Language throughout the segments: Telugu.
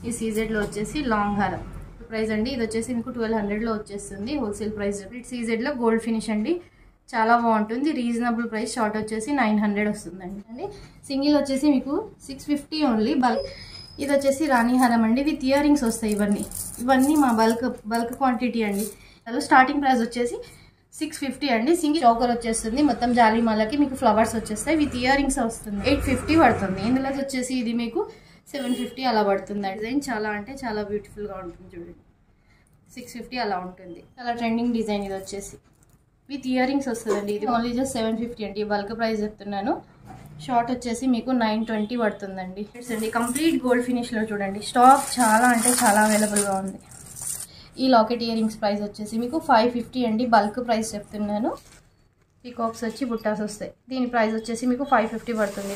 ఈ సీజెడ్లో వచ్చేసి లాంగ్ హారం ప్రైస్ అండి ఇది వచ్చేసి మీకు ట్వెల్వ్ హండ్రెడ్లో వచ్చేస్తుంది హోల్సేల్ ప్రైస్ ఇట్ సీజెడ్లో గోల్డ్ ఫినిష్ అండి చాలా బాగుంటుంది రీజనబుల్ ప్రైస్ షార్ట్ వచ్చేసి నైన్ హండ్రెడ్ వస్తుందండి అండి సింగిల్ వచ్చేసి మీకు సిక్స్ ఫిఫ్టీ ఓన్లీ బల్క్ ఇది వచ్చేసి రాణిహారం అండి విత్ ఇయర్ రింగ్స్ వస్తాయి ఇవన్నీ ఇవన్నీ మా బల్క్ బల్క్ క్వాంటిటీ అండి అలా స్టార్టింగ్ ప్రైస్ వచ్చేసి సిక్స్ ఫిఫ్టీ అండి సింగిల్ చోకర్ వచ్చేస్తుంది మొత్తం జాలిమాలకి మీకు ఫ్లవర్స్ వచ్చేస్తాయి విత్ ఇయర్ రింగ్స్ వస్తుంది ఎయిట్ ఫిఫ్టీ పడుతుంది ఇందులో వచ్చేసి ఇది మీకు సెవెన్ ఫిఫ్టీ అలా పడుతుంది డిజైన్ చాలా అంటే చాలా బ్యూటిఫుల్గా ఉంటుంది చూడండి సిక్స్ ఫిఫ్టీ అలా ఉంటుంది చాలా ట్రెండింగ్ డిజైన్ ఇది వచ్చేసి విత్ ఇయర్ రింగ్స్ వస్తుందండి ఇది ఓన్లీ జస్ట్ సెవెన్ ఫిఫ్టీ అండి బల్క్ ప్రైస్ చెప్తున్నాను షార్ట్ వచ్చేసి మీకు నైన్ ట్వంటీ పడుతుందండి అండి కంప్లీట్ గోల్డ్ ఫినిష్లో చూడండి స్టాక్ చాలా అంటే చాలా అవైలబుల్గా ఉంది ఈ లాకెట్ ఇయర్ రింగ్స్ ప్రైస్ వచ్చేసి మీకు ఫైవ్ ఫిఫ్టీ అండి బల్క్ ప్రైస్ చెప్తున్నాను పీకాక్స్ వచ్చి బుట్టాస్ వస్తాయి దీని ప్రైస్ వచ్చేసి మీకు ఫైవ్ ఫిఫ్టీ పడుతుంది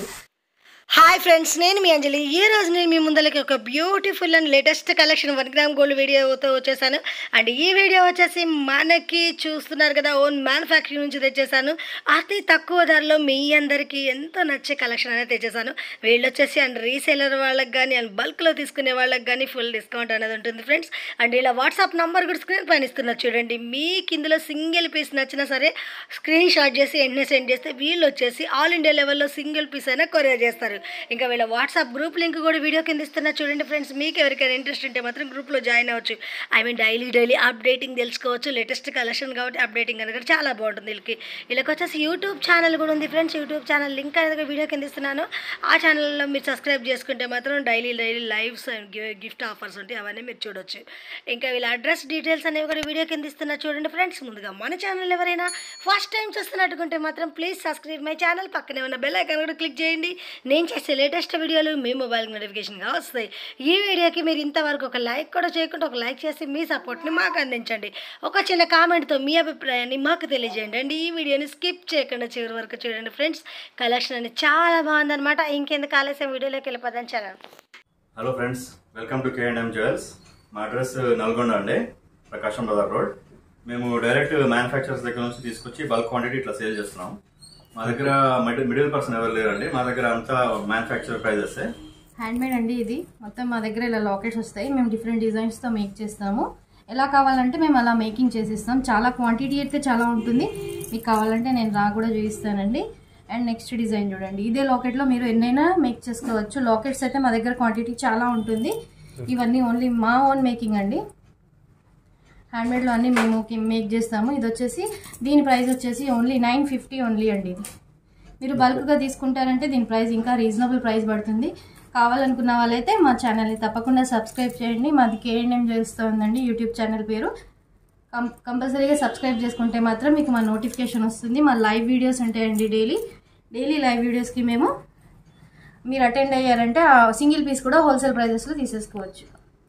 హాయ్ ఫ్రెండ్స్ నేను మీ అంజలి ఈ రోజు నేను మీ ముందలకి ఒక beautiful and latest collection one gram gold వీడియోతో వచ్చేసాను అండ్ ఈ వీడియో వచ్చేసి మనకి చూస్తున్నారు కదా ఓన్ మ్యానుఫ్యాక్చరింగ్ నుంచి తెచ్చేసాను అతి తక్కువ ధరలో మీ అందరికీ ఎంతో నచ్చే కలెక్షన్ అనేది తెచ్చేసాను వీళ్ళు వచ్చేసి అండ్ రీసేలర్ వాళ్ళకి కానీ అండ్ బల్క్లో తీసుకునే వాళ్ళకి కానీ ఫుల్ డిస్కౌంట్ అనేది ఉంటుంది ఫ్రెండ్స్ అండ్ ఇలా వాట్సాప్ నంబర్ కూడా స్క్రీన్ పైన ఇస్తున్నారు చూడండి మీకు ఇందులో సింగిల్ పీస్ నచ్చినా సరే స్క్రీన్ షాట్ చేసి వెంటనే సెండ్ చేస్తే వీళ్ళు వచ్చేసి ఆల్ ఇండియా లెవెల్లో సింగిల్ పీస్ అయినా కొరియర్ చేస్తారు ఇంకా వీళ్ళ వాట్సాప్ గ్రూప్ లింక్ కూడా వీడియో కింద ఇస్తున్నా చూడండి ఫ్రెండ్స్ మీకు ఎవరికైనా ఇంట్రెస్ట్ ఉంటే మాత్రం గ్రూప్లో జాయిన్ అవ్వచ్చు I mean daily daily updating తెలుసుకోవచ్చు లేటెస్ట్ కలెక్షన్ కాబట్టి అప్డేటింగ్ అనేది చాలా బాగుంటుంది వీళ్ళకి వీళ్ళకి వచ్చేసి యూట్యూబ్ ఛానల్ కూడా ఉంది ఫ్రెండ్స్ యూట్యూబ్ ఛానల్ లింక్ అనేది కూడా వీడియో కింద ఇస్తున్నాను ఆ ఛానల్లో మీరు సబ్స్క్రైబ్ చేసుకుంటే మాత్రం daily daily lives and gift offers ఉంటాయి అవన్నీ మీరు చూడొచ్చు ఇంకా వీళ్ళ అడ్రస్ డీటెయిల్స్ అనేవి కూడా వీడియో కింద ఇస్తున్నా చూడండి ఫ్రెండ్స్ ముందుగా మన ఛానల్ ఎవరైనా ఫస్ట్ టైం చూస్తున్నట్టుకుంటే మాత్రం ప్లీజ్ సబ్స్క్రైబ్ మై ఛానల్ పక్కనే ఉన్న బెల్ ఐకాన్ కూడా క్లిక్ చేయండి నేను చేసే లేటెస్ట్ వీడియోలు మీ మొబైల్కి నోటిఫికేషన్గా వస్తాయి ఈ వీడియోకి మీరు ఇంతవరకు ఒక లైక్ కూడా చేయకుండా ఒక లైక్ చేసి మీ సపోర్ట్ని మాకు అందించండి ఒక చిన్న కామెంట్తో మీ అభిప్రాయాన్ని మాకు తెలియజేయండి అండి ఈ వీడియోని స్కిప్ చేయకుండా చివరి వరకు చూడండి ఫ్రెండ్స్ కలెక్షన్ అనేది చాలా బాగుందన్నమాట ఇంకెందుకు ఆలస్యం వీడియోలోకి వెళ్ళిపోదాం చాలా hello friends welcome to K and M jewels మా అడ్రస్ నల్గొండ అండి ప్రకాశం బజార్ రోడ్ మేము డైరెక్ట్ మ్యానుఫ్యాక్చరర్స్ దగ్గర నుంచి తీసుకొచ్చి బల్క్ క్వాంటిటీ ఇట్లా సేల్ చేస్తున్నాం మా దగ్గర మిడిల్ మిడిల్ పర్సన్ ఎవరు లేరండి మా దగ్గర అంతా మ్యానుఫ్యాక్చర్ ప్రైజెస్ హ్యాండ్ మేడ్ అండి ఇది మొత్తం మా దగ్గర ఇలా లాకెట్స్ వస్తాయి మేము డిఫరెంట్ డిజైన్స్తో మేక్ చేస్తాము ఎలా కావాలంటే మేము అలా మేకింగ్ చేసిస్తాం చాలా క్వాంటిటీ అయితే చాలా ఉంటుంది మీకు కావాలంటే నేను రా కూడా చూపిస్తానండి అండ్ నెక్స్ట్ డిజైన్ చూడండి ఇదే లాకెట్లో మీరు ఎన్నైనా మేక్ చేసుకోవచ్చు లాకెట్స్ అయితే మా దగ్గర క్వాంటిటీ చాలా ఉంటుంది ఇవన్నీ ఓన్లీ మా ఓన్ మేకింగ్ అండి హ్యాండ్మేడ్లో అన్నీ మేము మేక్ చేస్తాము ఇది వచ్చేసి దీని ప్రైస్ వచ్చేసి ఓన్లీ నైన్ ఫిఫ్టీ ఓన్లీ అండి ఇది మీరు బల్క్గా తీసుకుంటారంటే దీని ప్రైస్ ఇంకా రీజనబుల్ ప్రైస్ పడుతుంది కావాలనుకున్న వాళ్ళైతే మా ఛానల్ని తప్పకుండా సబ్స్క్రైబ్ చేయండి మాది కేఎన్ఎం చేస్తుందండి యూట్యూబ్ ఛానల్ పేరు కం కంపల్సరీగా సబ్స్క్రైబ్ చేసుకుంటే మాత్రం మీకు మా నోటిఫికేషన్ వస్తుంది మా లైవ్ వీడియోస్ ఉంటాయండి డైలీ డైలీ లైవ్ వీడియోస్కి మేము మీరు అటెండ్ అయ్యారంటే ఆ సింగిల్ పీస్ కూడా హోల్సేల్ ప్రైజెస్లో తీసేసుకోవచ్చు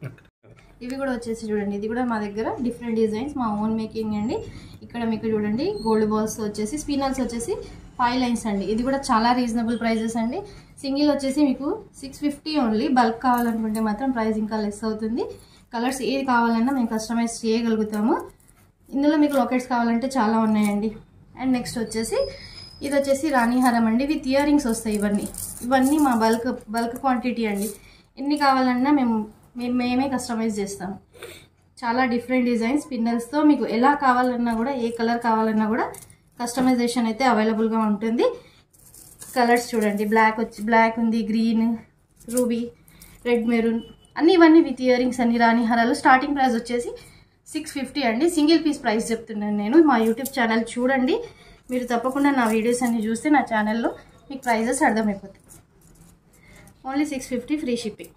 ఇవి కూడా వచ్చేసి చూడండి ఇది కూడా మా దగ్గర డిఫరెంట్ డిజైన్స్ మా ఓన్ మేకింగ్ అండి ఇక్కడ మీకు చూడండి గోల్డ్ బాల్స్ వచ్చేసి స్పినల్స్ వచ్చేసి ఫైవ్ లైన్స్ అండి ఇది కూడా చాలా రీజనబుల్ ప్రైజెస్ అండి సింగిల్ వచ్చేసి మీకు సిక్స్ ఫిఫ్టీ ఓన్లీ బల్క్ కావాలనుకుంటే మాత్రం ప్రైస్ ఇంకా లెస్ అవుతుంది కలర్స్ ఏది కావాలన్నా మేము కస్టమైజ్ చేయగలుగుతాము ఇందులో మీకు లాకెట్స్ కావాలంటే చాలా ఉన్నాయండి అండ్ నెక్స్ట్ వచ్చేసి ఇది వచ్చేసి రాణిహారం అండి విత్ ఇయర్ రింగ్స్ వస్తాయి ఇవన్నీ ఇవన్నీ మా బల్క్ బల్క్ క్వాంటిటీ అండి ఎన్ని కావాలన్నా మేము మేము మేమే కస్టమైజ్ చేస్తాం చాలా డిఫరెంట్ డిజైన్స్ పిన్నల్స్తో మీకు ఎలా కావాలన్నా కూడా ఏ కలర్ కావాలన్నా కూడా కస్టమైజేషన్ అయితే అవైలబుల్గా ఉంటుంది కలర్స్ చూడండి బ్లాక్ వచ్చి బ్లాక్ ఉంది గ్రీన్ రూబీ రెడ్ మెరూన్ అన్ని ఇవన్నీ విత్ ఇయర్ రింగ్స్ అన్ని రాణి హారాలు స్టార్టింగ్ ప్రైస్ వచ్చేసి సిక్స్ ఫిఫ్టీ అండి సింగిల్ పీస్ ప్రైస్ చెప్తున్నాను నేను మా యూట్యూబ్ ఛానల్ చూడండి మీరు తప్పకుండా నా వీడియోస్ అన్ని చూస్తే నా ఛానల్లో మీకు ప్రైజెస్ అర్థమైపోతాయి only six fifty free shipping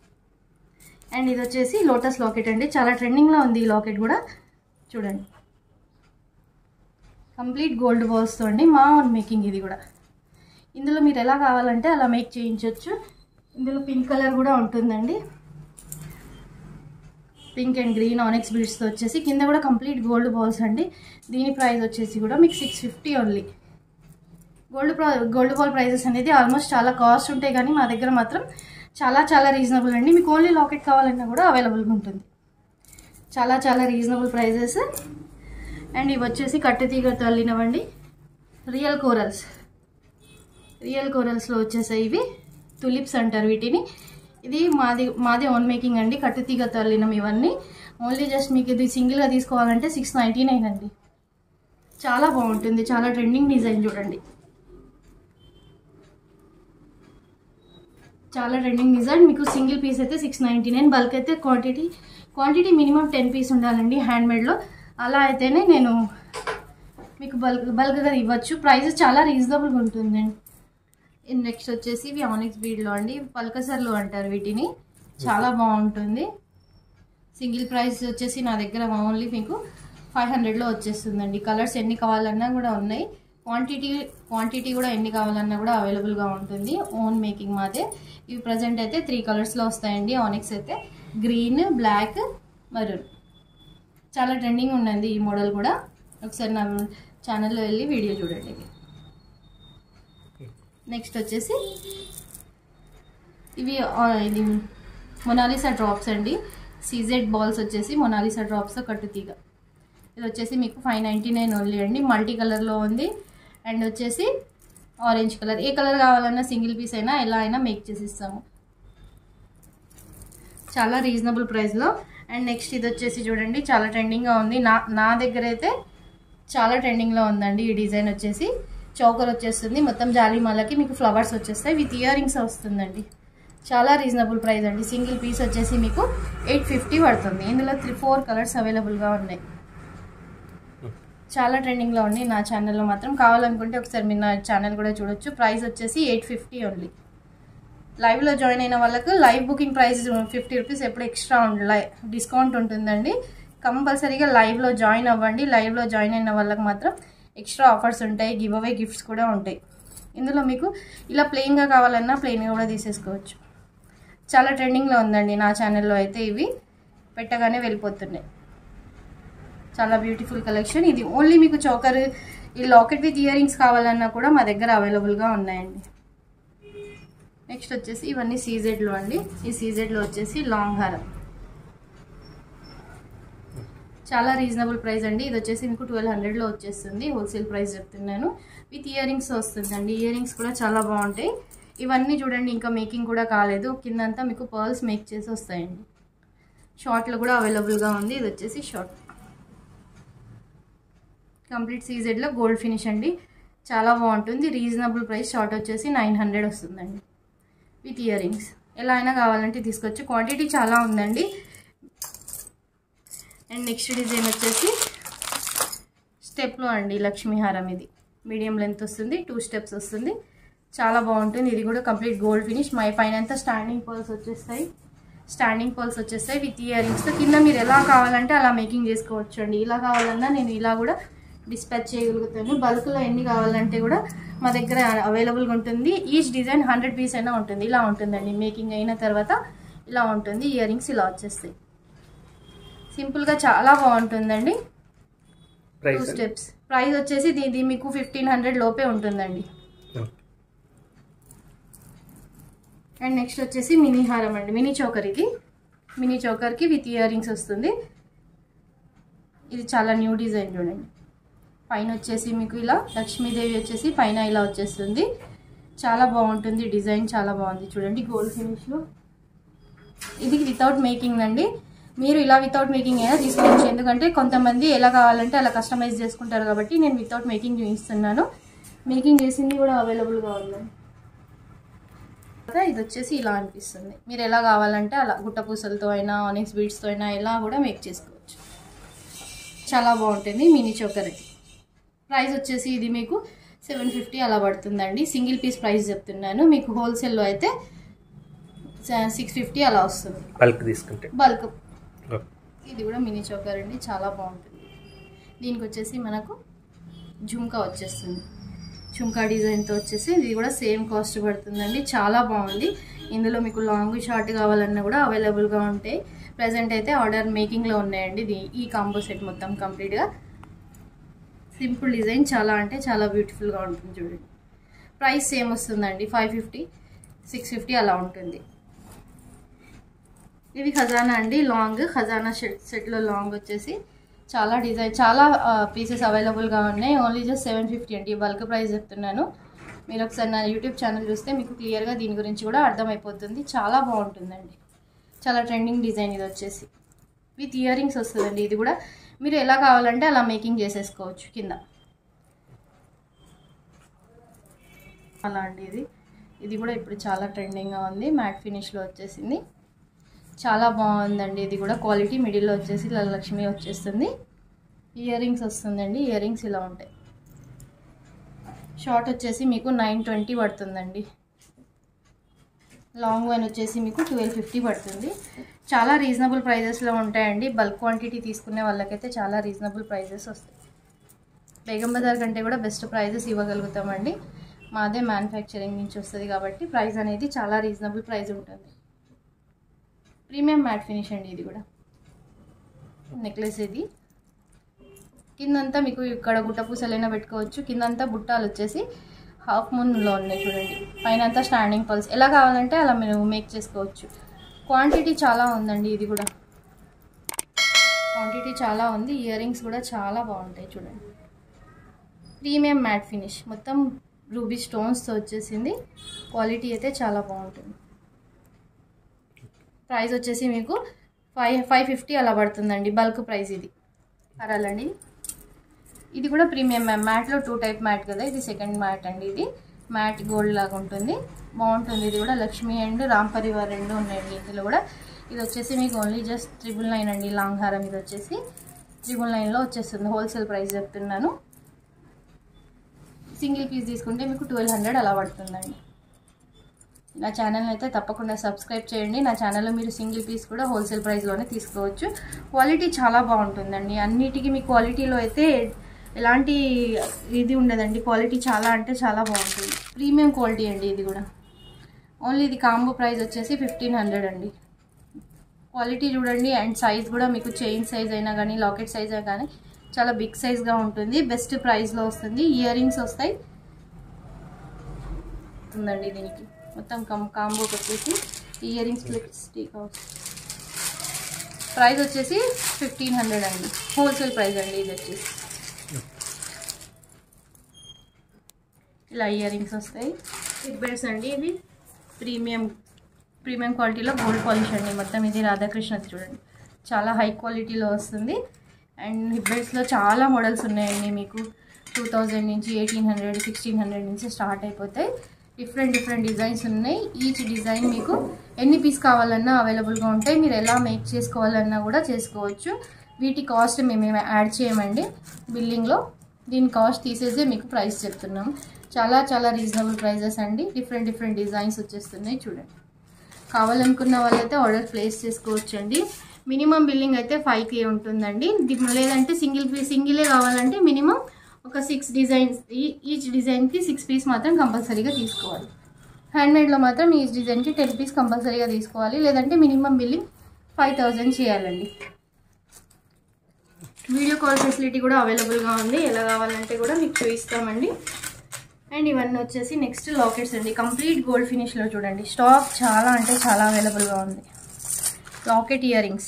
and ఇది వచ్చేసి లోటస్ లాకెట్ అండి చాలా ట్రెండింగ్లో ఉంది ఈ లాకెట్ కూడా చూడండి కంప్లీట్ గోల్డ్ బాల్స్తో అండి మా ఓన్ మేకింగ్ ఇది కూడా ఇందులో మీరు ఎలా కావాలంటే అలా మేక్ చేయించవచ్చు ఇందులో పింక్ కలర్ కూడా ఉంటుందండి పింక్ అండ్ గ్రీన్ ఆనెక్స్ బీడ్స్తో వచ్చేసి కింద కూడా కంప్లీట్ గోల్డ్ బాల్స్ అండి దీని ప్రైస్ వచ్చేసి కూడా మీకు six fifty only gold gold ball prices అనేది ఆల్మోస్ట్ చాలా కాస్ట్ ఉంటాయి కానీ మా దగ్గర మాత్రం చాలా చాలా రీజనబుల్ అండి మీకు ఓన్లీ లాకెట్ కావాలన్నా కూడా అవైలబుల్గా ఉంటుంది చాలా చాలా రీజనబుల్ ప్రైజెస్ అండ్ ఇవి వచ్చేసి కట్టుతీగతో అల్లినవండి రియల్ కోరల్స్ రియల్ కోరల్స్లో వచ్చేసాయి ఇవి తులిప్స్ అంటారు వీటిని ఇది మాది మాది ఓన్ మేకింగ్ అండి కట్టుతీగ తల్లినం ఇవన్నీ ఓన్లీ జస్ట్ మీకు ఇది సింగిల్గా తీసుకోవాలంటే సిక్స్ నైంటీ నైన్ అండి చాలా బాగుంటుంది చాలా ట్రెండింగ్ డిజైన్ చూడండి చాలా ట్రెండింగ్ డిజైన్ మీకు సింగిల్ పీస్ అయితే సిక్స్ నైంటీ నైన్ బల్క్ అయితే quantity quantity minimum ten piece ఉండాలండి హ్యాండ్మేడ్లో అలా అయితేనే నేను మీకు బల్క్ బల్క్గా ఇవ్వచ్చు ప్రైస్ చాలా రీజనబుల్గా ఉంటుందండి నెక్స్ట్ వచ్చేసి ఇవి ఆనిక్స్ బీడ్లో అండి పల్కసర్లు అంటారు వీటిని చాలా బాగుంటుంది సింగిల్ ప్రైస్ వచ్చేసి నా దగ్గర ఓన్లీ మీకు ఫైవ్ హండ్రెడ్లో వచ్చేస్తుందండి కలర్స్ ఎన్ని కావాలన్నా కూడా ఉన్నాయి క్వాంటిటీ క్వాంటిటీ కూడా ఎన్ని కావాలన్నా కూడా అవైలబుల్గా ఉంటుంది ఓన్ మేకింగ్ మాదే ఇవి ప్రజెంట్ అయితే త్రీ కలర్స్లో వస్తాయండి ఆనిక్స్ అయితే గ్రీన్ బ్లాక్ మరూన్ చాలా ట్రెండింగ్ ఉన్నది ఈ మోడల్ కూడా ఒకసారి నా ఛానల్లో వెళ్ళి వీడియో చూడండి నెక్స్ట్ వచ్చేసి ఇవి ఆ, ఇది మొనాలిసా డ్రాప్స్ అండి సీజెడ్ బాల్స్ వచ్చేసి మొనాలిసా డ్రాప్స్ కట్టుతీగ ఇది వచ్చేసి మీకు ఫైవ్ నైంటీ నైన్ ఓన్లీ అండి మల్టీ కలర్లో ఉంది అండ్ వచ్చేసి ఆరెంజ్ కలర్ ఏ కలర్ కావాలన్నా సింగిల్ పీస్ అయినా ఎలా అయినా మేక్ చేసి ఇస్తాము చాలా రీజనబుల్ ప్రైస్లో అండ్ నెక్స్ట్ ఇది వచ్చేసి చూడండి చాలా ట్రెండింగ్గా ఉంది నా నా దగ్గర అయితే చాలా ట్రెండింగ్లో ఉందండి ఈ డిజైన్ వచ్చేసి చౌకర్ వచ్చేస్తుంది మొత్తం జాలిమాలకి మీకు ఫ్లవర్స్ వచ్చేస్తాయి విత్ ఇయర్ రింగ్స్ వస్తుందండి చాలా రీజనబుల్ ప్రైస్ అండి సింగిల్ పీస్ వచ్చేసి మీకు ఎయిట్ ఫిఫ్టీ పడుతుంది ఇందులో త్రీ ఫోర్ కలర్స్ అవైలబుల్గా ఉన్నాయి చాలా ట్రెండింగ్లో ఉంది నా ఛానల్లో మాత్రం కావాలనుకుంటే ఒకసారి మీరు నా ఛానల్ కూడా చూడొచ్చు ప్రైస్ వచ్చేసి ఎయిట్ ఫిఫ్టీ ఓన్లీ లైవ్లో జాయిన్ అయిన వాళ్ళకు live booking price fifty rupees ఎప్పుడు ఎక్స్ట్రా లై డిస్కౌంట్ ఉంటుందండి కంపల్సరీగా లైవ్లో జాయిన్ అవ్వండి లైవ్లో జాయిన్ అయిన వాళ్ళకి మాత్రం ఎక్స్ట్రా ఆఫర్స్ ఉంటాయి గివ్ అవే గిఫ్ట్స్ కూడా ఉంటాయి ఇందులో మీకు ఇలా ప్లెయిన్గా కావాలన్నా ప్లెయిన్గా కూడా తీసేసుకోవచ్చు చాలా ట్రెండింగ్లో ఉందండి నా ఛానల్లో అయితే ఇవి పెట్టగానే వెళ్ళిపోతున్నాయి చాలా బ్యూటిఫుల్ కలెక్షన్ ఇది ఓన్లీ మీకు చోకర్ ఈ లాకెట్ విత్ ఇయర్ రింగ్స్ కావాలన్నా కూడా మా దగ్గర అవైలబుల్గా ఉన్నాయండి నెక్స్ట్ వచ్చేసి ఇవన్నీ సీజెడ్లో అండి ఈ సీజెడ్లో వచ్చేసి లాంగ్ హారం చాలా రీజనబుల్ ప్రైస్ అండి ఇది వచ్చేసి మీకు ట్వెల్వ్ హండ్రెడ్లో వచ్చేస్తుంది హోల్సేల్ ప్రైస్ చెప్తున్నాను విత్ ఇయర్ రింగ్స్ వస్తుందండి ఇయర్ రింగ్స్ కూడా చాలా బాగుంటాయి ఇవన్నీ చూడండి ఇంకా మేకింగ్ కూడా కాలేదు కిందంతా మీకు పర్ల్స్ మేక్ చేసి వస్తాయండి షార్ట్లో కూడా అవైలబుల్గా ఉంది ఇది వచ్చేసి షార్ట్ కంప్లీట్ సీజెడ్లో గోల్డ్ ఫినిష్ అండి చాలా బాగుంటుంది రీజనబుల్ ప్రైస్ షార్ట్ వచ్చేసి నైన్ హండ్రెడ్ వస్తుందండి విత్ ఇయర్ రింగ్స్ ఎలా అయినా కావాలంటే తీసుకోవచ్చు క్వాంటిటీ చాలా ఉందండి అండ్ నెక్స్ట్ డిజైన్ వచ్చేసి స్టెప్లో అండి లక్ష్మీహారం ఇది మీడియం లెంత్ వస్తుంది టూ స్టెప్స్ వస్తుంది చాలా బాగుంటుంది ఇది కూడా కంప్లీట్ గోల్డ్ ఫినిష్ మై పైన అంతా స్టాండింగ్ పర్ల్స్ వచ్చేస్తాయి స్టాండింగ్ పర్ల్స్ వచ్చేస్తాయి విత్ ఇయర్ రింగ్స్ కింద మీరు ఎలా కావాలంటే అలా మేకింగ్ చేసుకోవచ్చు అండి ఇలా కావాలన్నా నేను ఇలా కూడా డిస్పాచ్ చేయగలుగుతాను బల్క్లో ఎన్ని కావాలంటే కూడా మా దగ్గర అవైలబుల్గా ఉంటుంది ఈచ్ డిజైన్ హండ్రెడ్ పీస్ అయినా ఉంటుంది ఇలా ఉంటుందండి మేకింగ్ అయిన తర్వాత ఇలా ఉంటుంది ఇయర్ రింగ్స్ ఇలా వచ్చేస్తాయి సింపుల్గా చాలా బాగుంటుందండి టూ ప్రైస్ స్టెప్స్ ప్రైస్ వచ్చేసి ఇది మీకు ఫిఫ్టీన్ హండ్రెడ్ లోపే ఉంటుందండి అండ్ నెక్స్ట్ వచ్చేసి మినీ హారం అండి మినీ చోకర్ ఇది మినీ చోకర్కి విత్ ఇయర్ రింగ్స్ వస్తుంది ఇది చాలా న్యూ డిజైన్ చూడండి పైన వచ్చేసి మీకు ఇలా లక్ష్మీదేవి వచ్చేసి పైన ఇలా వచ్చేస్తుంది చాలా బాగుంటుంది డిజైన్ చాలా బాగుంది చూడండి గోల్డ్ ఫినిష్లో ఇది వితౌట్ మేకింగ్ అండి మీరు ఇలా వితౌట్ మేకింగ్ అయినా తీసుకోవచ్చు ఎందుకంటే కొంతమంది ఎలా కావాలంటే అలా కస్టమైజ్ చేసుకుంటారు కాబట్టి నేను వితౌట్ మేకింగ్ చూపిస్తున్నాను మేకింగ్ చేసింది కూడా అవైలబుల్గా ఉందండి తర్వాత ఇది వచ్చేసి ఇలా అనిపిస్తుంది మీరు ఎలా కావాలంటే అలా గుట్ట పూసలతో అయినా ఆనిక్స్ బీడ్స్తో అయినా ఎలా కూడా మేక్ చేసుకోవచ్చు చాలా బాగుంటుంది మినీ చోకర్ ఇది ప్రైస్ వచ్చేసి ఇది మీకు సెవెన్ ఫిఫ్టీ అలా పడుతుందండి సింగిల్ పీస్ ప్రైస్ చెప్తున్నాను మీకు హోల్సేల్లో అయితే సిక్స్ ఫిఫ్టీ అలా వస్తుంది బల్క్ తీసుకుంటే బల్క్ ఓకే. ఇది కూడా మినీ చోకర్ అండి చాలా బాగుంటుంది దీనికి వచ్చేసి మనకు జుంకా వచ్చేస్తుంది జుంకా డిజైన్తో వచ్చేసి ఇది కూడా సేమ్ కాస్ట్ పడుతుందండి చాలా బాగుంది ఇందులో మీకు లాంగ్ షార్ట్ కావాలన్నా కూడా అవైలబుల్గా ఉంటాయి ప్రజెంట్ అయితే ఆర్డర్ మేకింగ్లో ఉన్నాయండి ఇది ఈ కాంబో సెట్ మొత్తం కంప్లీట్గా సింపుల్ డిజైన్ చాలా అంటే చాలా బ్యూటిఫుల్గా ఉంటుంది చూడండి ప్రైస్ సేమ్ వస్తుందండి ఫైవ్ ఫిఫ్టీ సిక్స్ ఫిఫ్టీ అలా ఉంటుంది ఇది ఖజానా అండి లాంగ్ ఖజానా షెట్ సెట్లో లాంగ్ వచ్చేసి చాలా డిజైన్ చాలా పీసెస్ అవైలబుల్గా ఉన్నాయి ఓన్లీ జస్ట్ సెవెన్ ఫిఫ్టీ అండి బల్క్ ప్రైస్ చెప్తున్నాను మీరు ఒకసారి నా యూట్యూబ్ ఛానల్ చూస్తే మీకు క్లియర్గా దీని గురించి కూడా అర్థమైపోతుంది చాలా బాగుంటుందండి చాలా ట్రెండింగ్ డిజైన్ ఇది వచ్చేసి విత్ ఇయర్ రింగ్స్ వస్తుందండి ఇది కూడా మీరు ఎలా కావాలంటే అలా మేకింగ్ చేసేసుకోవచ్చు కింద అలా అండి ఇది ఇది కూడా ఇప్పుడు చాలా ట్రెండింగ్గా ఉంది మ్యాట్ ఫినిష్లో వచ్చేసింది చాలా బాగుందండి ఇది కూడా క్వాలిటీ మిడిల్లో వచ్చేసి ఇలా లక్ష్మి వచ్చేస్తుంది ఇయర్ రింగ్స్ వస్తుందండి ఇయర్ రింగ్స్ ఇలా ఉంటాయి షార్ట్ వచ్చేసి మీకు నైన్ ట్వంటీ పడుతుందండి లాంగ్ వన్ వచ్చేసి మీకు ట్వెల్వ్ ఫిఫ్టీ పడుతుంది చాలా రీజనబుల్ ప్రైజెస్లో ఉంటాయండి బల్క్ క్వాంటిటీ తీసుకునే వాళ్ళకైతే చాలా రీజనబుల్ ప్రైజెస్ వస్తాయి బేగం బజార్ కంటే కూడా బెస్ట్ ప్రైజెస్ ఇవ్వగలుగుతామండి మాదే మ్యానుఫ్యాక్చరింగ్ నుంచి వస్తుంది కాబట్టి ప్రైస్ అనేది చాలా రీజనబుల్ ప్రైస్ ఉంటుంది ప్రీమియం మ్యాట్ ఫినిష్ అండి ఇది కూడా నెక్లెస్ ఇది కిందంతా మీకు ఇక్కడ గుట్ట పూసలైనా పెట్టుకోవచ్చు కిందంతా బుట్టాలు వచ్చేసి హాఫ్ మూన్లో ఉన్నాయి చూడండి పైన అంతా స్టాండింగ్ పల్స్ ఎలా కావాలంటే అలా మీరు మేక్ చేసుకోవచ్చు క్వాంటిటీ చాలా ఉందండి ఇది కూడా క్వాంటిటీ చాలా ఉంది ఇయర్ రింగ్స్ కూడా చాలా బాగుంటాయి చూడండి ప్రీమియం మ్యాట్ ఫినిష్ మొత్తం రూబీ స్టోన్స్తో వచ్చేసింది క్వాలిటీ అయితే చాలా బాగుంటుంది ప్రైస్ వచ్చేసి మీకు ఫైవ్ ఫైవ్ ఫిఫ్టీ అలా పడుతుందండి బల్క్ ప్రైస్ ఇది అరాలండి ఇది కూడా ప్రీమియం మ్యామ్ మ్యాట్లో టూ టైప్ మ్యాట్ కదా ఇది సెకండ్ మ్యాట్ అండి ఇది మ్యాట్ గోల్డ్ లాగా ఉంటుంది బాగుంటుంది ఇది కూడా లక్ష్మీ అండ్ రామ్ పరివార్ రెండు ఉన్నాయండి ఇందులో కూడా ఇది వచ్చేసి మీకు ఓన్లీ జస్ట్ త్రిబుల్ నైన్ అండి లాంగ్ హారం ఇది వచ్చేసి త్రిబుల్ నైన్లో వచ్చేస్తుంది హోల్సేల్ ప్రైస్ చెప్తున్నాను సింగిల్ పీస్ తీసుకుంటే మీకు ట్వెల్వ్ హండ్రెడ్ అలా పడుతుందండి నా ఛానల్ని అయితే తప్పకుండా సబ్స్క్రైబ్ చేయండి నా ఛానల్లో మీరు సింగిల్ పీస్ కూడా హోల్సేల్ ప్రైస్లోనే తీసుకోవచ్చు క్వాలిటీ చాలా బాగుంటుందండి అన్నిటికీ మీ క్వాలిటీలో అయితే ఎలాంటి ఇది ఉండదండి క్వాలిటీ చాలా అంటే చాలా బాగుంటుంది ప్రీమియం క్వాలిటీ అండి ఇది కూడా ఓన్లీ ఇది కాంబో ప్రైస్ వచ్చేసి ఫిఫ్టీన్ హండ్రెడ్ అండి క్వాలిటీ చూడండి అండ్ సైజ్ కూడా మీకు చైన్ సైజ్ అయినా కానీ లాకెట్ సైజ్ అయినా కానీ చాలా బిగ్ సైజ్గా ఉంటుంది బెస్ట్ ప్రైస్లో వస్తుంది ఇయర్ రింగ్స్ వస్తాయి ఉందండి దీనికి మొత్తం కం కాంబోకి వచ్చేసి ఇయర్ రింగ్స్ స్టిక్ ప్రైస్ వచ్చేసి ఫిఫ్టీన్ హండ్రెడ్ అండి హోల్సేల్ ప్రైస్ అండి ఇది వచ్చేసి ఇలా ఇయర్ రింగ్స్ వస్తాయి హిప్ బెల్ట్స్ అండి ఇవి ప్రీమియం ప్రీమియం క్వాలిటీలో గోల్డ్ పాలిష్ అండి మొత్తం ఇది రాధాకృష్ణ చూడండి చాలా హై క్వాలిటీలో వస్తుంది అండ్ హిప్ బెల్ట్స్లో చాలా మోడల్స్ ఉన్నాయండి మీకు టూ థౌజండ్ నుంచి ఎయిటీన్ హండ్రెడ్ సిక్స్టీన్ హండ్రెడ్ నుంచి స్టార్ట్ అయిపోతాయి డిఫరెంట్ డిఫరెంట్ డిజైన్స్ ఉన్నాయి ఈచ్ డిజైన్ మీకు ఎన్ని పీస్ కావాలన్నా అవైలబుల్గా ఉంటాయి మీరు ఎలా మేక్ చేసుకోవాలన్నా కూడా చేసుకోవచ్చు వీటి కాస్ట్ మేము యాడ్ చేయమండి బిల్లింగ్లో దీని కాస్ట్ తీసేసి మీకు ప్రైస్ చెప్తున్నాం చాలా చాలా రీజనబుల్ ప్రైజెస్ అండి డిఫరెంట్ డిఫరెంట్ డిజైన్స్ వచ్చేస్తున్నాయి చూడండి కావాలనుకున్న వాళ్ళైతే ఆర్డర్ ప్లేస్ చేసుకోవచ్చు అండి మినిమం బిల్లింగ్ అయితే ఫైవ్ కే ఉంటుందండి ది- లేదంటే సింగిల్ పీస్ సింగిలే కావాలంటే మినిమం ఒక సిక్స్ డిజైన్స్ ఈచ్ డిజైన్కి సిక్స్ పీస్ మాత్రం కంపల్సరీగా తీసుకోవాలి హ్యాండ్మేడ్లో మాత్రం ఈచ్ డిజైన్కి టెన్ పీస్ కంపల్సరీగా తీసుకోవాలి లేదంటే మినిమం బిల్లింగ్ ఫైవ్ థౌజండ్ చేయాలండి వీడియో కాల్ ఫెసిలిటీ కూడా అవైలబుల్గా ఉంది ఎలా కావాలంటే కూడా మీకు చూపిస్తామండి అండ్ ఇవన్నీ వచ్చేసి నెక్స్ట్ లాకెట్స్ అండి కంప్లీట్ గోల్డ్ ఫినిష్లో చూడండి స్టాక్ చాలా అంటే చాలా అవైలబుల్గా ఉంది లాకెట్ ఇయర్ రింగ్స్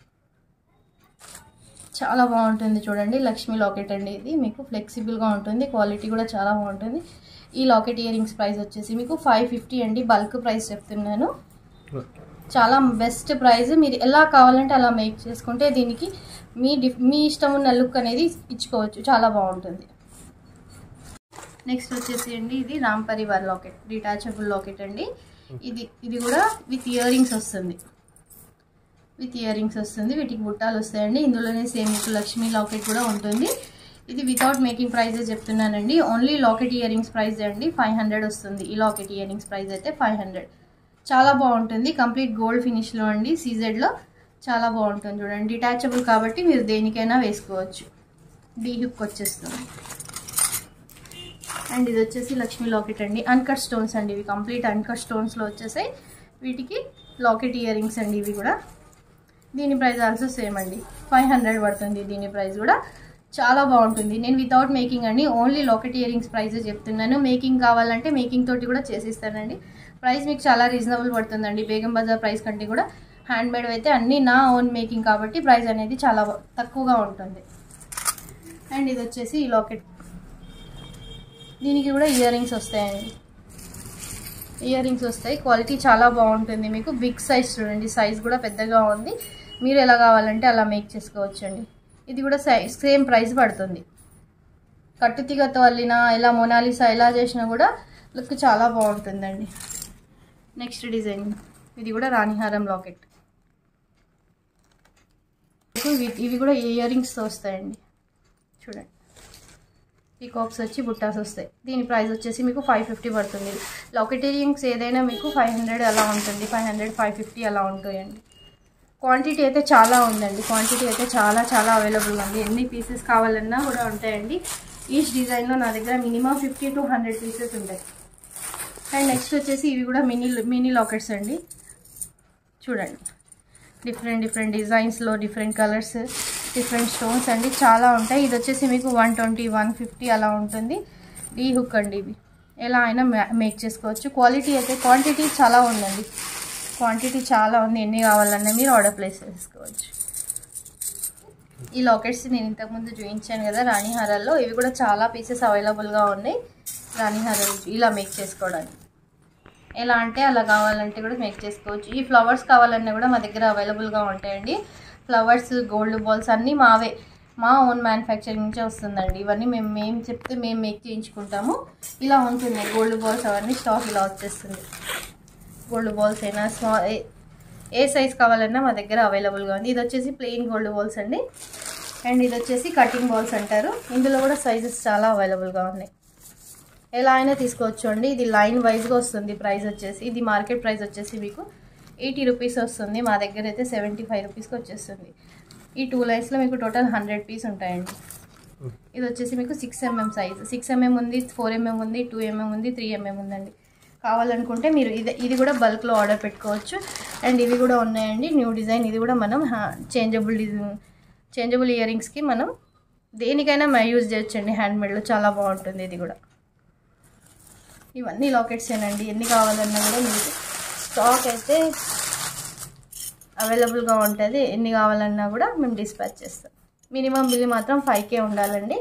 చాలా బాగుంటుంది చూడండి లక్ష్మీ లాకెట్ అండి ఇది మీకు ఫ్లెక్సిబుల్గా ఉంటుంది క్వాలిటీ కూడా చాలా బాగుంటుంది ఈ లాకెట్ ఇయర్ రింగ్స్ ప్రైస్ వచ్చేసి మీకు ఫైవ్ ఫిఫ్టీ అండి బల్క్ ప్రైస్ చెప్తున్నాను చాలా బెస్ట్ ప్రైస్ మీరు ఎలా కావాలంటే అలా మేక్ చేసుకుంటే దీనికి మీ డిఫ్ మీ ఇష్టం ఉన్న లుక్ అనేది ఇచ్చుకోవచ్చు చాలా బాగుంటుంది నెక్స్ట్ వచ్చేసి అండి ఇది Ram Parivar locket detachable locket అండి ఇది ఇది కూడా విత్ ఇయర్ రింగ్స్ వస్తుంది విత్ ఇయర్ రింగ్స్ వస్తుంది వీటికి బుట్టాలు వస్తాయండి ఇందులోనే సేమ్ మీకు లక్ష్మీ లాకెట్ కూడా ఉంటుంది ఇది వితౌట్ మేకింగ్ ప్రైజెస్ చెప్తున్నానండి only locket earrings price అండి ఫైవ్ హండ్రెడ్ వస్తుంది ఈ లాకెట్ ఇయర్ రింగ్స్ ప్రైస్ అయితే ఫైవ్ హండ్రెడ్ చాలా బాగుంటుంది కంప్లీట్ గోల్డ్ ఫినిష్లో అండి సీజెడ్లో చాలా బాగుంటుంది చూడండి డిటాచబుల్ కాబట్టి మీరు దేనికైనా వేసుకోవచ్చు డీ హుక్ వచ్చేస్తుంది అండ్ ఇది వచ్చేసి లక్ష్మీ లాకెట్ అండి అన్కట్ స్టోన్స్ అండి ఇవి కంప్లీట్ అన్కట్ స్టోన్స్లో వచ్చేసాయి వీటికి లాకెట్ ఇయర్ రింగ్స్ అండి ఇవి కూడా దీని ప్రైస్ ఆల్సో సేమ్ అండి ఫైవ్ హండ్రెడ్ పడుతుంది దీని ప్రైస్ కూడా చాలా బాగుంటుంది నేను వితౌట్ మేకింగ్ అండి only locket earrings price చెప్తున్నాను మేకింగ్ కావాలంటే మేకింగ్ తోటి కూడా చేసిస్తానండి ప్రైస్ మీకు చాలా రీజనబుల్ పడుతుందండి బేగం బజార్ ప్రైస్ కంటే కూడా హ్యాండ్ మేడ్ అయితే అన్నీ నా ఓన్ మేకింగ్ కాబట్టి ప్రైస్ అనేది చాలా తక్కువగా ఉంటుంది అండ్ ఇది వచ్చేసి ఈ లాకెట్ దీనికి కూడా ఇయర్ రింగ్స్ వస్తాయండి ఇయర్ రింగ్స్ వస్తాయి క్వాలిటీ చాలా బాగుంటుంది మీకు బిగ్ సైజ్ చూడండి సైజ్ కూడా పెద్దగా ఉంది మీరు ఎలా కావాలంటే అలా మేక్ చేసుకోవచ్చండి ఇది కూడా సై సేమ్ ప్రైస్ పడుతుంది కట్టుతీగతో అల్లిన ఇలా మొనాలిసా ఎలా చేసినా కూడా లుక్ చాలా బాగుంటుందండి నెక్స్ట్ డిజైన్ ఇది కూడా రాణిహారం లాకెట్ ఇవి ఇవి కూడా ఇయర్ రింగ్స్తో వస్తాయండి చూడండి పీకాక్స్ వచ్చి బుట్టాస్ వస్తాయి దీని ప్రైస్ వచ్చేసి మీకు ఫైవ్ ఫిఫ్టీ పడుతుంది లాకెట్ ఇయరింగ్స్ ఏదైనా మీకు ఫైవ్ హండ్రెడ్ అలా ఉంటుంది ఫైవ్ హండ్రెడ్ ఫైవ్ ఫిఫ్టీ అలా ఉంటాయండి క్వాంటిటీ అయితే చాలా ఉందండి క్వాంటిటీ అయితే చాలా చాలా అవైలబుల్ ఉంది ఎన్ని పీసెస్ కావాలన్నా కూడా ఉంటాయండి ఈచ్ డిజైన్లో నా దగ్గర minimum fifty to hundred pieces ఉంటాయి అండ్ నెక్స్ట్ వచ్చేసి ఇవి కూడా మినీ మినీ లాకెట్స్ అండి చూడండి డిఫరెంట్ డిఫరెంట్ డిజైన్స్లో డిఫరెంట్ కలర్స్ డిఫరెంట్ స్టోన్స్ అండి చాలా ఉంటాయి ఇది వచ్చేసి మీకు వన్ ట్వంటీ వన్ ఫిఫ్టీ అలా ఉంటుంది ఈ హుక్ అండి ఇవి ఎలా అయినా మేక్ చేసుకోవచ్చు క్వాలిటీ అయితే క్వాంటిటీ చాలా ఉందండి క్వాంటిటీ చాలా ఉంది ఎన్ని కావాలన్నా మీరు ఆర్డర్ ప్లేస్ చేసుకోవచ్చు ఈ లాకెట్స్ నేను ఇంతకుముందు చూపించాను కదా రాణిహారాల్లో ఇవి కూడా చాలా పీసెస్ అవైలబుల్గా ఉన్నాయి రాణిహారాలు ఇలా మేక్ చేసుకోవడానికి ఎలా అంటే అలా కావాలంటే కూడా మేక్ చేసుకోవచ్చు ఈ ఫ్లవర్స్ కావాలన్నా కూడా మా దగ్గర అవైలబుల్గా ఉంటాయండి ఫ్లవర్స్ గోల్డ్ బాల్స్ అన్నీ మావే మా ఓన్ మ్యానుఫ్యాక్చరింగ్ నుంచే వస్తుందండి ఇవన్నీ మేము మేము చెప్తే మేము మేక్ చేయించుకుంటాము ఇలా ఉంటుంది గోల్డ్ బాల్స్ అవన్నీ స్టాక్ ఇలా వచ్చేస్తుంది గోల్డ్ బాల్స్ అయినా స్మాల్ ఏ సైజ్ కావాలన్నా మా దగ్గర అవైలబుల్గా ఉంది ఇది వచ్చేసి ప్లెయిన్ గోల్డ్ బాల్స్ అండి అండ్ ఇది వచ్చేసి కటింగ్ బాల్స్ అంటారు ఇందులో కూడా సైజెస్ చాలా అవైలబుల్గా ఉన్నాయి ఎలా అయినా తీసుకోవచ్చు అండి ఇది లైన్ వైజ్గా వస్తుంది ప్రైస్ వచ్చేసి ఇది మార్కెట్ ప్రైస్ వచ్చేసి మీకు ఎయిటీ రూపీస్ వస్తుంది మా దగ్గర అయితే సెవెంటీ ఫైవ్ రూపీస్కి వచ్చేస్తుంది ఈ టూ లైన్స్లో మీకు టోటల్ హండ్రెడ్ పీస్ ఉంటాయండి ఇది వచ్చేసి మీకు six mm size six mm ఉంది ఫోర్ ఎంఎం ఉంది టూ ఎంఎం ఉంది త్రీ ఎంఎం ఉందండి కావాలనుకుంటే మీరు ఇది ఇది కూడా బల్క్లో ఆర్డర్ పెట్టుకోవచ్చు అండ్ ఇవి కూడా ఉన్నాయండి న్యూ డిజైన్ ఇది కూడా మనం చేంజబుల్ డిజైన్ చేంజబుల్ ఇయర్ రింగ్స్కి మనం దేనికైనా యూజ్ చేయొచ్చండి హ్యాండ్మేడ్లో చాలా బాగుంటుంది ఇది కూడా ఇవన్నీ లాకెట్స్ ఏనండి ఎన్ని కావాలన్నా కూడా మీకు స్టాక్ అయితే అవైలబుల్గా ఉంటుంది ఎన్ని కావాలన్నా కూడా మేము డిస్పాచ్ చేస్తాం మినిమం బిల్ మాత్రం ఫైవ్ కే ఉండాలండి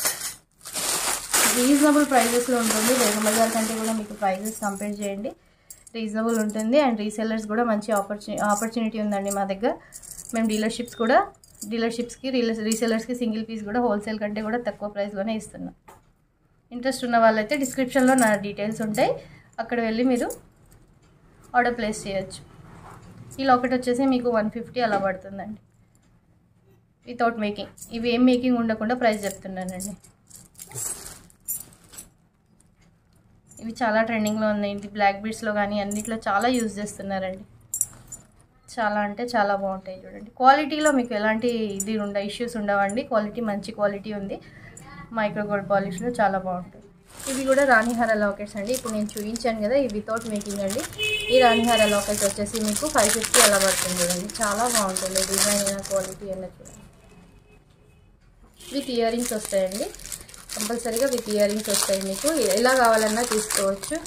రీజనబుల్ ప్రైజెస్లో ఉంటుంది రేగు బజార్ కంటే కూడా మీకు ప్రైజెస్ కంపేర్ చేయండి రీజనబుల్ ఉంటుంది అండ్ రీసెల్లర్స్ కూడా మంచి ఆపర్చుని ఆపర్చునిటీ ఉందండి మా దగ్గర మేము డీలర్షిప్స్ కూడా డీలర్షిప్స్కి రీలర్ రీసెల్లర్స్కి సింగిల్ పీస్ కూడా హోల్సేల్ కంటే కూడా తక్కువ ప్రైస్లోనే ఇస్తున్నాం ఇంట్రెస్ట్ ఉన్న వాళ్ళైతే డిస్క్రిప్షన్లో నా డీటెయిల్స్ ఉంటాయి అక్కడ వెళ్ళి మీరు ఆర్డర్ ప్లేస్ చేయొచ్చు ఈ లాకెట్ వచ్చేసి మీకు వన్ ఫిఫ్టీ అలా పడుతుందండి వితౌట్ మేకింగ్ ఇవి ఏం మేకింగ్ ఉండకుండా ప్రైస్ చెప్తున్నానండి ఇవి చాలా ట్రెండింగ్లో ఉన్నాయి ఇది బ్లాక్ బీడ్స్లో కానీ అన్నిట్లో చాలా యూజ్ చేస్తున్నారండి చాలా అంటే చాలా బాగుంటాయి చూడండి క్వాలిటీలో మీకు ఎలాంటి ఇది ఉండ ఇష్యూస్ ఉండవండి క్వాలిటీ మంచి క్వాలిటీ ఉంది మైక్రో గోల్డ్ పాలిష్లో చాలా బాగుంటుంది ఇవి కూడా రాణిహార లాకెట్స్ అండి ఇప్పుడు నేను చూపించాను కదా ఇవి వితౌట్ మేకింగ్ అండి ఈ రాణిహార లాకెట్స్ వచ్చేసి మీకు ఫైవ్ ఫిఫ్టీ అలా పడుతుంది చూడండి చాలా బాగుంటుంది డిజైన్ అయినా క్వాలిటీ అయినా చూడండి విత్ ఇయర్ రింగ్స్ వస్తాయండి కంపల్సరీగా విత్ ఇయర్ రింగ్స్ వస్తాయి మీకు ఎలా కావాలన్నా తీసుకోవచ్చు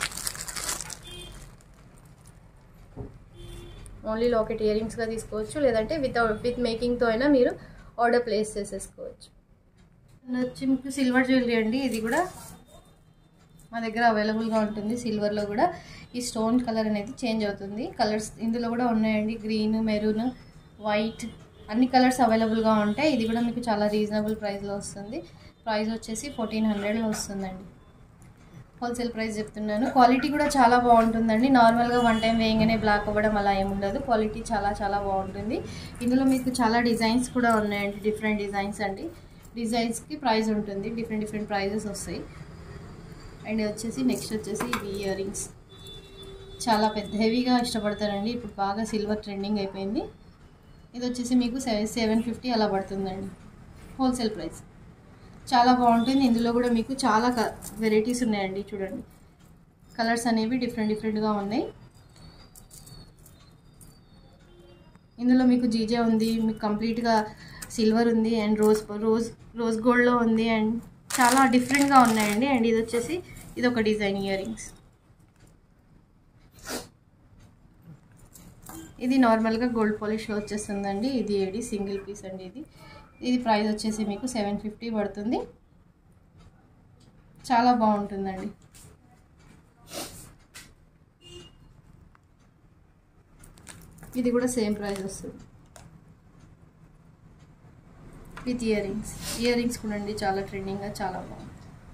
ఓన్లీ లాకెట్ ఇయర్ రింగ్స్గా తీసుకోవచ్చు లేదంటే వితౌట్ విత్ మేకింగ్తో అయినా మీరు ఆర్డర్ ప్లేస్ చేసేసుకోవచ్చు వచ్చి మీకు సిల్వర్ జ్యువెలరీ అండి ఇది కూడా మా దగ్గర అవైలబుల్గా ఉంటుంది సిల్వర్లో కూడా ఈ స్టోన్ కలర్ అనేది చేంజ్ అవుతుంది కలర్స్ ఇందులో కూడా ఉన్నాయండి గ్రీన్ మెరూన్ వైట్ అన్ని కలర్స్ అవైలబుల్గా ఉంటాయి ఇది కూడా మీకు చాలా రీజనబుల్ ప్రైస్లో వస్తుంది ప్రైస్ వచ్చేసి ఫోర్టీన్ హండ్రెడ్లో వస్తుందండి హోల్సేల్ ప్రైస్ చెప్తున్నాను క్వాలిటీ కూడా చాలా బాగుంటుందండి నార్మల్గా వన్ టైం వేయగానే బ్లాక్ అవ్వడం అలా ఏముండదు క్వాలిటీ చాలా చాలా బాగుంటుంది ఇందులో మీకు చాలా డిజైన్స్ కూడా ఉన్నాయండి డిఫరెంట్ డిజైన్స్ అండి డిజైన్స్కి ప్రైస్ ఉంటుంది డిఫరెంట్ డిఫరెంట్ ప్రైజెస్ వస్తాయి అండ్ వచ్చేసి నెక్స్ట్ వచ్చేసి ఇవి ఇయర్ రింగ్స్ చాలా పెద్ద హెవీగా ఇష్టపడతారండి ఇప్పుడు బాగా సిల్వర్ ట్రెండింగ్ అయిపోయింది ఇది వచ్చేసి మీకు సెవెన్ సెవెన్ ఫిఫ్టీ అలా పడుతుందండి హోల్సేల్ ప్రైస్ చాలా బాగుంటుంది ఇందులో కూడా మీకు చాలా వెరైటీస్ ఉన్నాయండి చూడండి కలర్స్ అనేవి డిఫరెంట్ డిఫరెంట్గా ఉన్నాయి ఇందులో మీకు జీజే ఉంది మీకు కంప్లీట్గా సిల్వర్ ఉంది అండ్ రోజ్ రోజ్ రోజ్ గోల్డ్లో ఉంది అండ్ చాలా డిఫరెంట్గా ఉన్నాయండి అండ్ ఇది వచ్చేసి ఇది ఒక డిజైన్ ఇయర్ రింగ్స్ ఇది నార్మల్గా గోల్డ్ పాలిష్లో వచ్చేస్తుందండి ఇది ఏడి సింగిల్ పీస్ అండి ఇది ఇది ప్రైస్ వచ్చేసి మీకు సెవెన్ ఫిఫ్టీ పడుతుంది చాలా బాగుంటుందండి ఇది కూడా సేమ్ ప్రైస్ వస్తుంది with earrings earrings కూడా అండి చాలా ట్రెండింగ్గా చాలా బాగుంది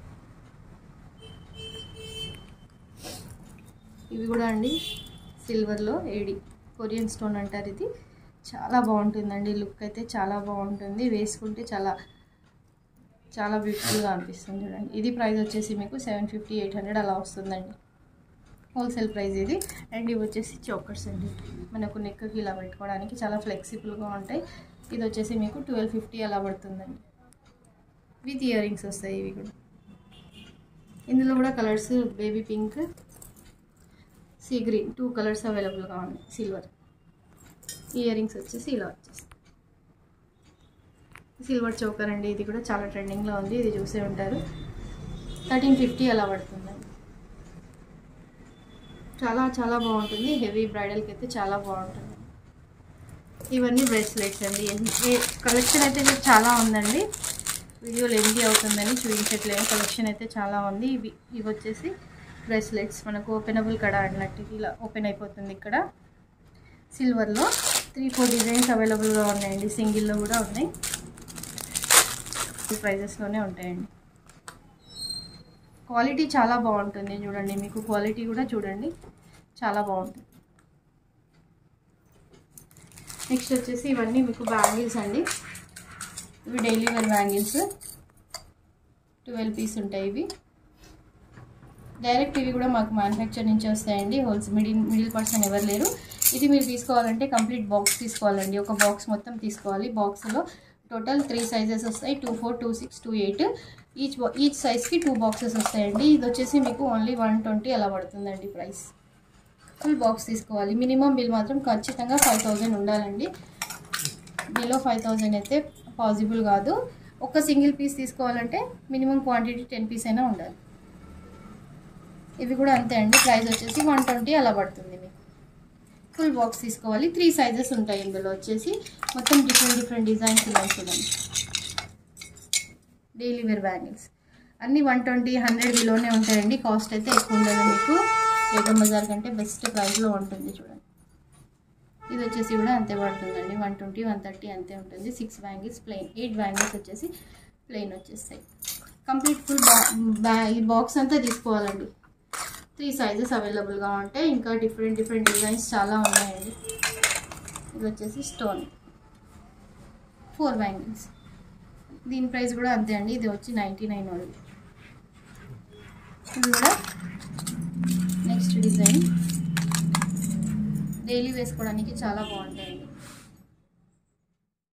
ఇవి కూడా అండి సిల్వర్లో ఏడి కొరియన్ స్టోన్ అంటారు ఇది చాలా బాగుంటుందండి లుక్ అయితే చాలా బాగుంటుంది వేసుకుంటే చాలా చాలా బ్యూటిఫుల్గా అనిపిస్తుంది చూడండి ఇది ప్రైస్ వచ్చేసి మీకు సెవెన్ ఫిఫ్టీ ఎయిట్ హండ్రెడ్ అలా వస్తుందండి హోల్సేల్ ప్రైస్ ఇది అండ్ ఇవి వచ్చేసి చోకర్స్ అండి మనకు నెక్కి ఇలా పెట్టుకోవడానికి చాలా ఫ్లెక్సిబుల్గా ఉంటాయి ఇది వచ్చేసి మీకు ట్వెల్వ్ ఫిఫ్టీ అలా పడుతుందండి విత్ ఇయర్ రింగ్స్ వస్తాయి ఇవి కూడా ఇందులో కూడా colours baby pink sea green two colours అవైలబుల్గా ఉన్నాయి సిల్వర్ ఇయర్ రింగ్స్ వచ్చేసి ఇలా వచ్చేసి సిల్వర్ చోకర్ అండి ఇది కూడా చాలా ట్రెండింగ్లో ఉంది ఇది చూసే ఉంటారు థర్టీన్ ఫిఫ్టీ అలా పడుతుందండి చాలా చాలా బాగుంటుంది హెవీ బ్రైడల్కి అయితే చాలా బాగుంటుంది ఇవన్నీ బ్రేస్లెట్స్ అండి కలెక్షన్ అయితే మీకు చాలా ఉందండి వీడియో లెంతీ అవుతుందని చూపించట్లేదు కలెక్షన్ అయితే చాలా ఉంది ఇవి ఇవి వచ్చేసి బ్రేస్లెట్స్ మనకు ఓపెనబుల్ కడ అన్నట్టు ఇలా ఓపెన్ అయిపోతుంది ఇక్కడ సిల్వర్లో త్రీ ఫోర్ డిజైన్స్ అవైలబుల్గా ఉన్నాయండి సింగిల్లో కూడా ఉన్నాయి ఈ ప్రైజెస్లోనే ఉంటాయండి క్వాలిటీ చాలా బాగుంటుంది చూడండి మీకు క్వాలిటీ కూడా చూడండి చాలా బాగుంటుంది నెక్స్ట్ వచ్చేసి ఇవన్నీ మీకు బ్యాంగిల్స్ అండి ఇవి daily wear bangles twelve piece ఉంటాయి ఇవి డైరెక్ట్ ఇవి కూడా మాకు మ్యానుఫ్యాక్చర్ నుంచి వస్తాయండి హోల్సేల్ మిడిల్ మిడిల్ పర్సన్ ఎవరు లేరు ఇది మీరు తీసుకోవాలంటే కంప్లీట్ బాక్స్ తీసుకోవాలండి ఒక బాక్స్ మొత్తం తీసుకోవాలి బాక్స్లో టోటల్ త్రీ సైజెస్ వస్తాయి two four two six two eight each each సైజ్కి టూ బాక్సెస్ వస్తాయండి ఇది వచ్చేసి మీకు ఓన్లీ వన్ ట్వంటీ అలా పడుతుందండి ప్రైస్ ఫుల్ బాక్స్ తీసుకోవాలి మినిమం బిల్ మాత్రం ఖచ్చితంగా ఫైవ్ థౌజండ్ ఉండాలండి బిలో ఫైవ్ థౌజండ్ అయితే పాసిబుల్ కాదు ఒక సింగిల్ పీస్ తీసుకోవాలంటే మినిమం క్వాంటిటీ టెన్ పీస్ అయినా ఉండాలి ఇవి కూడా అంతే అండి ప్రైస్ వచ్చేసి వన్ ట్వంటీ అలా పడుతుంది మీకు ఫుల్ బాక్స్ తీసుకోవాలి త్రీ సైజెస్ ఉంటాయి ఇందులో వచ్చేసి మొత్తం డిఫరెంట్ డిఫరెంట్ డిజైన్స్ ఉన్నాయి చూడండి డైలీ వేర్ బ్యాంగిల్స్ అన్నీ వన్ ట్వంటీ హండ్రెడ్ బిలోనే ఉంటాయండి కాస్ట్ అయితే ఎక్కువ ఉండదు మీకు బేగం బజార్ కంటే బెస్ట్ ప్రైస్లో ఉంటుంది చూడండి ఇది వచ్చేసి కూడా అంతే పడుతుందండి వన్ ట్వంటీ వన్ థర్టీ అంతే ఉంటుంది six bangles plain eight bangles వచ్చేసి ప్లెయిన్ వచ్చేస్తాయి కంప్లీట్ ఫుల్ బా బ్యా ఈ బాక్స్ అంతా తీసుకోవాలండి త్రీ సైజెస్ అవైలబుల్గా ఉంటాయి ఇంకా డిఫరెంట్ డిఫరెంట్ డిజైన్స్ చాలా ఉన్నాయండి ఇది వచ్చేసి స్టోన్ ఫోర్ బ్యాంగిల్స్ దీని ప్రైస్ కూడా అంతే అండి ఇది వచ్చి నైంటీ నైన్ ఓన్లీ ఇది కూడా నెక్స్ట్ డిజైన్ డైలీ వేసుకోవడానికి చాలా బాగుంటాయి